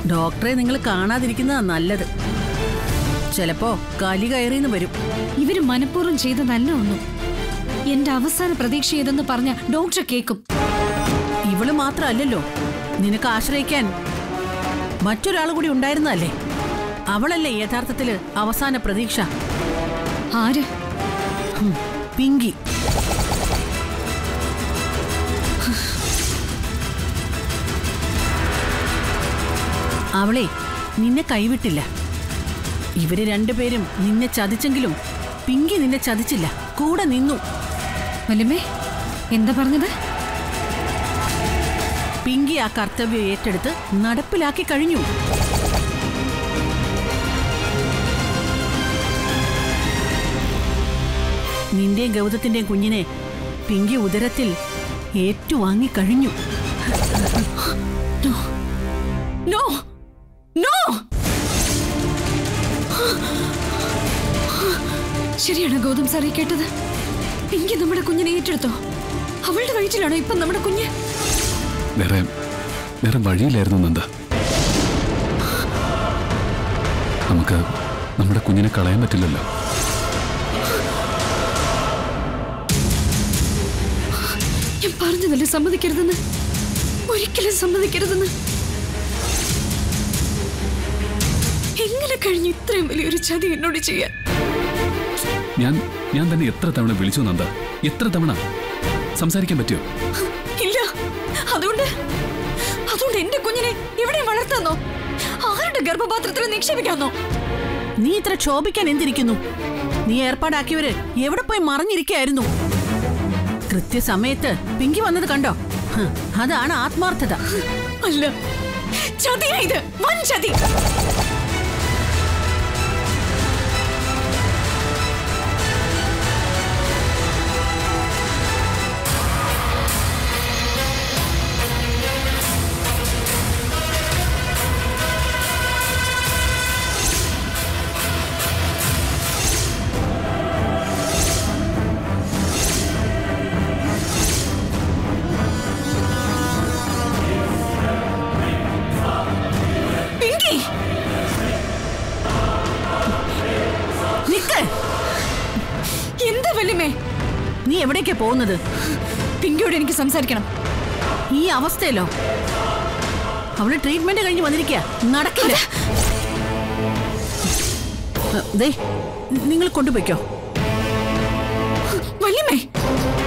ഡോക്ടറെ നിങ്ങൾ കാണാതിരിക്കുന്നതാ നല്ലത് ചിലപ്പോ കലി കയറിന്ന് വരും ഇവര് മനഃപൂർവ്വം ചെയ്തതല്ല ഒന്നും എന്റെ അവസാന പ്രതീക്ഷ ഏതെന്ന് പറഞ്ഞ ഡോക്ടർ കേക്കും ഇവള് മാത്രമല്ലല്ലോ നിനക്ക് ആശ്രയിക്കാൻ മറ്റൊരാൾ കൂടി ഉണ്ടായിരുന്നല്ലേ അവളല്ലേ യഥാർത്ഥത്തില് അവസാന പ്രതീക്ഷ ആര് ഹും, പിങ്കി അവളെ നിന്നെ കൈവിട്ടില്ല ഇവര് രണ്ടുപേരും നിന്നെ ചതിച്ചെങ്കിലും പിങ്കി നിന്നെ ചതിച്ചില്ല കൂടെ നിന്നു വല്യമ്മേ എന്താ പറഞ്ഞത് പിങ്കി ആ കർത്തവ്യം ഏറ്റെടുത്ത് നടപ്പിലാക്കി കഴിഞ്ഞു നിന്റെയും ഗൗതത്തിന്റെയും കുഞ്ഞിനെ പിങ്കി ഉദരത്തിൽ ഏറ്റുവാങ്ങി കഴിഞ്ഞു നോ നോ ശരിയാണ് ഗൗതം സാർ ഈ കേട്ടത് പിങ്കി നമ്മുടെ കുഞ്ഞിനെ ഏറ്റെടുത്തോ അവളുടെ വയറ്റിലാണോ ഇപ്പം നമ്മുടെ കുഞ്ഞ് വേറെ വേറെ വഴിയില്ലായിരുന്നു നന്ദ നമുക്ക് നമ്മുടെ കുഞ്ഞിനെ കളയാൻ പറ്റില്ലല്ലോ ഞാൻ പറഞ്ഞതല്ലേ സമ്മതിക്കരുതെന്ന് ഒരിക്കലും സമ്മതിക്കരുതെന്ന് എങ്ങനെ കഴിഞ്ഞു ഇത്രയും വലിയൊരു ചതി എന്നോട് ചെയ്യാൻ ഞാൻ ഞാൻ തന്നെ എത്ര തവണ വിളിച്ചു നന്ദ എത്ര തവണ സംസാരിക്കാൻ പറ്റിയോ ഇല്ല അതുകൊണ്ട് അതുകൊണ്ട് എന്റെ കുഞ്ഞിനെ ഇവിടെ വളർത്താന്നോ ആരുടെ ഗർഭപാത്രത്തിൽ നിക്ഷേപിക്കാന്നോ നീ ഇത്ര ക്ഷോഭിക്കാൻ എന്തിരിക്കുന്നു നീ ഏർപ്പാടാക്കിയവര് എവിടെ പോയി മറിഞ്ഞിരിക്കായിരുന്നു കൃത്യസമയത്ത് പിങ്കി വന്നത് കണ്ടോ ഹ്, അതാണ് ആത്മാർത്ഥത അല്ല ചതിയാ ഇത് വൻ ചതി പിങ്കി നിക്ക് എന്താ വല്യമ്മേ നീ എവിടേക്കാ പോകുന്നത് പിങ്കിയോട് എനിക്ക് സംസാരിക്കണം ഈ അവസ്ഥയല്ലോ അവള് ട്രീറ്റ്മെന്റ് കഴിഞ്ഞ് വന്നിരിക്കുക നടക്കില്ല ദേ നിങ്ങൾ കൊണ്ടുപോയിക്കോ വല്യമ്മേ